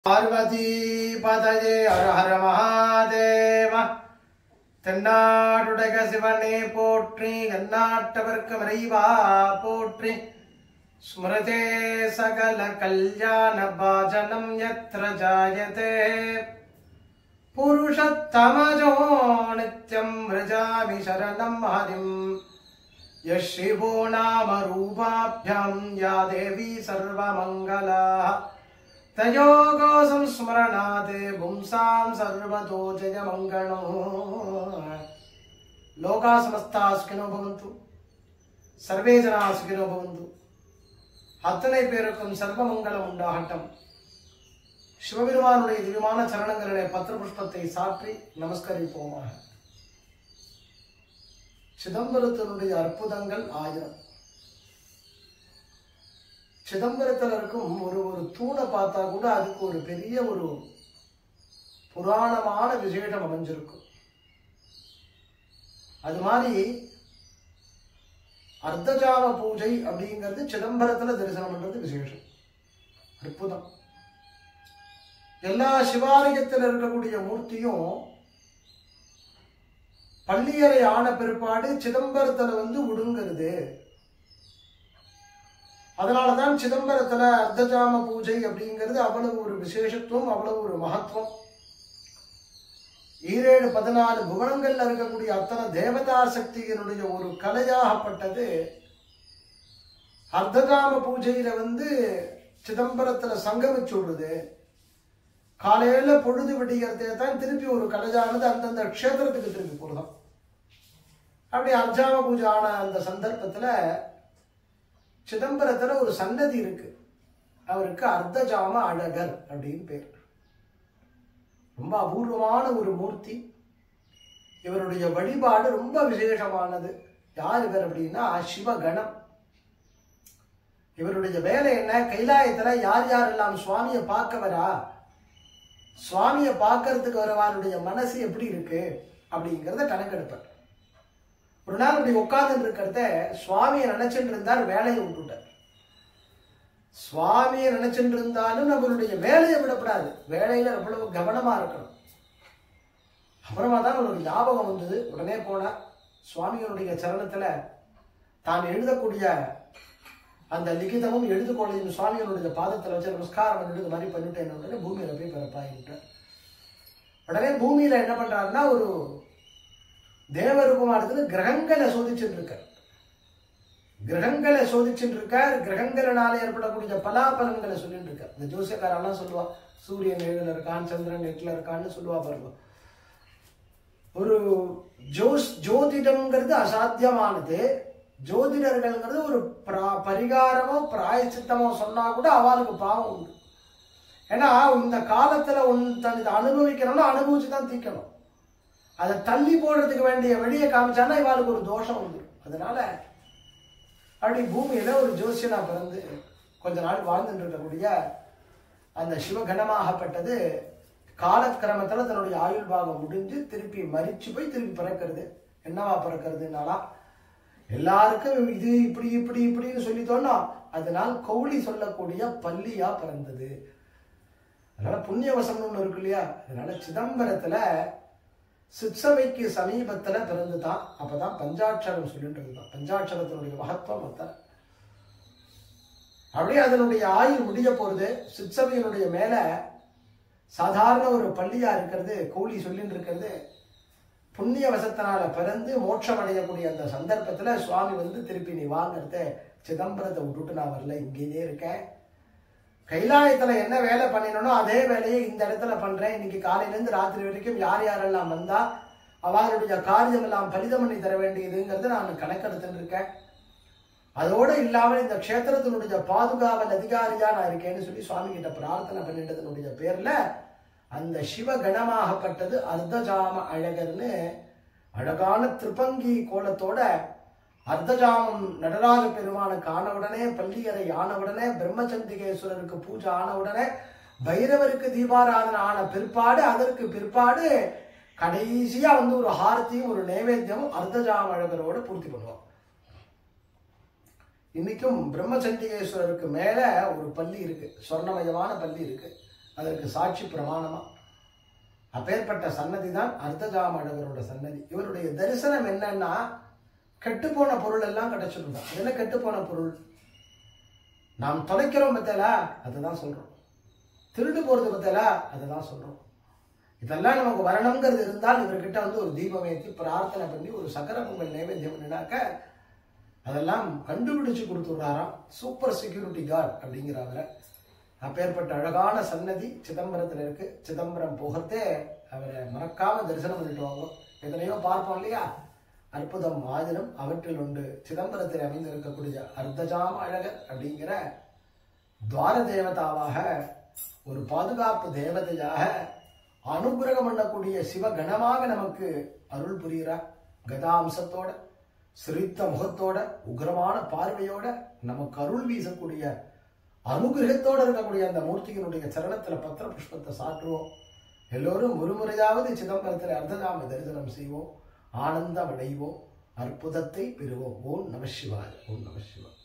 பார்வதி பதயே ஹர ஹர மகாதேவ தென்னாடுடைய சிவனே போற்றி எந்நாட்டவர்க்கு இறைவா போற்றி ஸ்மிருதே சகல கல்யாண பாஜனம் யத்ர ஜாயதே புருஷத்தமஜோ நித்யம் விரஜாமி சரணம் ஹரிம் यः शिवो नाम रूपाभ्यां या देवी सर्वमङ्गला तयोगो संस्मरणात् पुंसां सर्वतो जयमङ्गलो लोका समस्ता सुखिनो भवन्तु सर्वे जना सुखिनो भवन्तु அத்தனை பேருக்கும் சர்வமங்கலம் உண்டாகட்டும் சிவபெருமானுடைய திவ்யமான சரணங்களிலே பத்திர புஷ்பத்தை சாற்றி நமஸ்கரிப்போமாக சிதம்பரத்தினுடைய அற்புதங்கள் ஆயிரம் சிதம்பரத்தில் இருக்கும் ஒரு ஒரு தூணை பார்த்தா கூட அதுக்கு ஒரு பெரிய ஒரு புராணமான விசேஷம் அமைஞ்சிருக்கும் அது மாதிரி அர்த்தஜாம பூஜை அப்படிங்கிறது சிதம்பரத்துல தரிசனம் பண்றது விசேஷம் அற்புதம் எல்லா சிவாலயத்தில் இருக்கக்கூடிய மூர்த்தியும் பள்ளியறை ஆன பிற்பாடு சிதம்பரத்துல வந்து ஒடுங்கிறது அதனாலதான் சிதம்பரத்துல அர்த்தஜாம பூஜை அப்படிங்கிறது அவ்வளவு ஒரு விசேஷத்துவம் அவ்வளவு ஒரு மகத்துவம் ஈரேழு பதினாலு புவனங்கள்ல இருக்கக்கூடிய அத்தனை தேவதா சக்தியினுடைய ஒரு கலையாகப்பட்டது அர்த்தஜாம பூஜையில வந்து சிதம்பரத்துல சங்கமிச்சு விடுறது காலையில பொழுது விடிகிறதே தான் திருப்பி ஒரு கலையானது அந்தந்த க்ஷேத்திரத்துக்கு திருப்பி போடுதான் அப்படி அர்ஜாம பூஜை ஆன அந்த சந்தர்ப்பத்துல சிதம்பரத்துல ஒரு சன்னதி இருக்கு அவருக்கு அர்த்தஜாம அழகர் அப்படின்னு பேர் ரொம்ப அபூர்வமான ஒரு மூர்த்தி இவருடைய வழிபாடு ரொம்ப விசேஷமானது யார் இவர் அப்படின்னா சிவகணம் இவருடைய வேலை என்ன கைலாயத்துல யார் யாரெல்லாம் சுவாமியை பார்க்க வரா சுவாமியை பார்க்கறதுக்கு வரவாருடைய மனசு எப்படி இருக்கு அப்படிங்கிறத கணக்கெடுப்பார் ஒரு நாள் அப்படி உட்கார்ந்து இருக்கிறத சுவாமியை நினைச்சுட்டு இருந்தார் வேலையை விட்டுட்டார் சுவாமியை நினைச்சுட்டு இருந்தாலும் நம்மளுடைய வேலையை விடக்கூடாது வேலையில எவ்வளவு கவனமா இருக்கணும் அப்புறமா தான் அவனுக்கு ஞாபகம் வந்தது உடனே போனார் சுவாமிகளுடைய சரணத்துல தான் எழுதக்கூடிய அந்த லிகிதமும் எழுதுகோளையும் சுவாமிகளுடைய பாதத்தில் வச்சு நமஸ்காரம் பண்ணிட்டு இது மாதிரி பண்ணிட்டேன் உடனே பூமியில போய் பிறப்பாயிட்டார் உடனே பூமியில என்ன பண்றாருன்னா ஒரு தேவரூபமானது கிரகங்களை சோதிச்சுட்டு இருக்கார் கிரகங்களை சோதிச்சுட்டு இருக்கார் கிரகங்களினால ஏற்படக்கூடிய பலாபலன்களை சொல்லிட்டு இருக்கார் இந்த ஜோசியக்காரெல்லாம் சொல்லுவா சூரியன் ஏழுல இருக்கான் சந்திரன் எட்டுல இருக்கான்னு சொல்லுவா பாருங்க ஒரு ஜோஸ் ஜோதிடம்ங்கிறது அசாத்தியமானது ஜோதிடர்கள்ங்கிறது ஒரு பிரா பரிகாரமோ பிராயச்சித்தமோ சொன்னா கூட அவளுக்கு பாவம் உண்டு ஏன்னா இந்த காலத்துல ஒன் தன் இதை அனுபவிக்கணும்னா அனுபவிச்சு தான் தீக்கணும் அதை தள்ளி போடுறதுக்கு வேண்டிய வெளியே காமிச்சானா இவாளுக்கு ஒரு தோஷம் உண்டு அதனால அப்படி பூமியில ஒரு ஜோசியனா பிறந்து கொஞ்ச நாள் வாழ்ந்துட்டு இருக்கக்கூடிய அந்த சிவகணமாகப்பட்டது காலக்கிரமத்துல தன்னுடைய ஆயுள் பாகம் முடிஞ்சு திருப்பி மறிச்சு போய் திருப்பி பிறக்கிறது என்னவா பிறக்கிறதுனாலா எல்லாருக்கும் இது இப்படி இப்படி இப்படின்னு சொல்லித்தோன்னா அதனால் கௌளி சொல்லக்கூடிய பள்ளியா பிறந்தது அதனால புண்ணியவசம்னு ஒண்ணு இருக்கு இல்லையா அதனால சிதம்பரத்துல சிற்சபைக்கு சமீபத்துல பிறந்துதான் அப்பதான் பஞ்சாட்சரம் சொல்லிட்டு இருந்தான் பஞ்சாட்சரத்தினுடைய மகத்துவம் அத்தனை அப்படியே அதனுடைய ஆயுள் முடிய போறது சிற்சபையினுடைய மேல சாதாரண ஒரு பள்ளியா இருக்கிறது கௌளி சொல்லிட்டு இருக்கிறது புண்ணிய வசத்தினால பிறந்து மோட்சம் அடையக்கூடிய அந்த சந்தர்ப்பத்துல சுவாமி வந்து திருப்பி நீ வாங்கிறத சிதம்பரத்தை விட்டுட்டு நான் வரல இங்கேயே இருக்கேன் கைலாயத்துல என்ன வேலை பண்ணினோ அதே வேலையை இந்த இடத்துல பண்றேன் இன்னைக்கு காலையில இருந்து ராத்திரி வரைக்கும் யார் யாரெல்லாம் வந்தா அவர்களுடைய காரியம் எல்லாம் பலிதம் பண்ணி தர வேண்டியதுங்கிறது நான் கணக்கெடுத்துட்டு இருக்கேன் அதோட இல்லாமல் இந்த க்ஷேத்திரத்தினுடைய பாதுகாவல் அதிகாரியா நான் இருக்கேன்னு சொல்லி சுவாமி கிட்ட பிரார்த்தனை பண்ணிட்டதனுடைய பேர்ல அந்த சிவகணமாகப்பட்டது அர்த்தஜாம அழகர்னு அழகான திருப்பங்கி கோலத்தோட அர்த்தஜாமம் நடராஜ பெருமானுக்கு ஆன உடனே பள்ளியறை ஆன உடனே பிரம்மச்சந்திகேஸ்வரருக்கு பூஜை ஆன உடனே பைரவருக்கு தீபாராதனை ஆன பிற்பாடு அதற்கு பிற்பாடு கடைசியா வந்து ஒரு ஹாரத்தியும் ஒரு நைவேத்தியமும் அர்த்தஜாம அழகரோட பூர்த்தி பண்ணுவோம் இன்னைக்கும் பிரம்மச்சண்டிகேஸ்வரருக்கு மேல ஒரு பள்ளி இருக்கு சொர்ணமயமான பள்ளி இருக்கு அதற்கு சாட்சி பிரமாணமா அப்பேற்பட்ட சன்னதி தான் அர்த்தஜாமழகரோட சன்னதி இவருடைய தரிசனம் என்னன்னா கெட்டுப்போன பொருள் எல்லாம் கிடைச்சிடும் அது என்ன கெட்டுப்போன பொருள் நாம் தொலைக்கிறோம் பத்தலா அதுதான் சொல்றோம் திருடு போறது பத்தலா அதுதான் சொல்றோம் இதெல்லாம் நமக்கு வரணுங்கிறது இருந்தால் இவர்கிட்ட வந்து ஒரு தீபம் ஏற்றி பிரார்த்தனை பண்ணி ஒரு சக்கர பொங்கல் நைவேத்தியம் பண்ணினாக்க அதெல்லாம் கண்டுபிடிச்சு கொடுத்துடுறாராம் சூப்பர் செக்யூரிட்டி கார்டு அப்படிங்கிறவரை அப்பேற்பட்ட அழகான சன்னதி சிதம்பரத்தில் இருக்கு சிதம்பரம் போகத்தே அவரை மறக்காம தரிசனம் பண்ணிட்டு வாங்க எத்தனையோ பார்ப்போம் இல்லையா அற்புதம் ஆதினம் அவற்றில் உண்டு சிதம்பரத்தில் அமைந்திருக்கக்கூடிய அர்த்தஜாம அழகர் அப்படிங்கிற துவார தேவதாவாக ஒரு பாதுகாப்பு தேவதையாக அனுகிரகம் பண்ணக்கூடிய சிவகணமாக நமக்கு அருள் புரிகிறார் கதாம்சத்தோட சிரித்த முகத்தோட உக்ரமான பார்வையோட நமக்கு அருள் வீசக்கூடிய அனுகிரகத்தோட இருக்கக்கூடிய அந்த மூர்த்தியினுடைய சரணத்துல பத்திர புஷ்பத்தை சாற்றுவோம் எல்லோரும் ஒரு முறையாவது சிதம்பரத்தில் அர்த்தகாம தரிசனம் செய்வோம் ஆனந்தம் அடைவோம் அற்புதத்தை பெறுவோம் ஓம் நம சிவாய் ஓம் நம சிவாய்